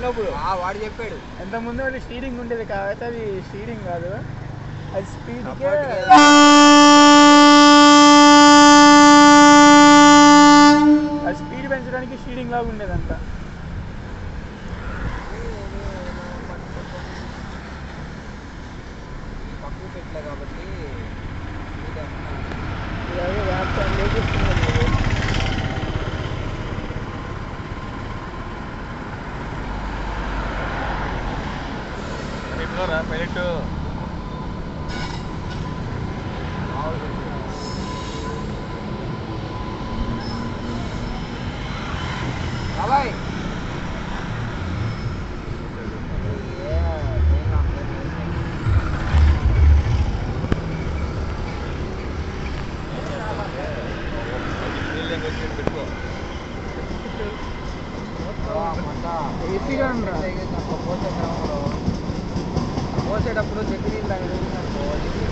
చెప్పినప్పుడు ఆ, వాడు చెప్పాడు ఎంత ముందు అది స్టీరింగ్ ఉండేది కాబట్టి అది స్టీరింగ్ కాదు అది స్పీడ్ Support కి అది స్పీడ్ పెంచడానికి స్టీరింగ్ లాగా ఉండేదంట తక్కువ పెట్టలే కాబట్టి ఇది అన్నా. ఇలాగే వ్యాప్తం లేపిస్తున్నారు ఇది. పైలట్ బాబాయ్ ఏ, నేను అందరినీ పెట్టుకో ఆ, మొన్న ఏసీగా ఉండరా పోసే క్రమంలో పోసేటప్పుడు దగ్గర నీళ్ళు తాగేది అనుకో, దగ్గర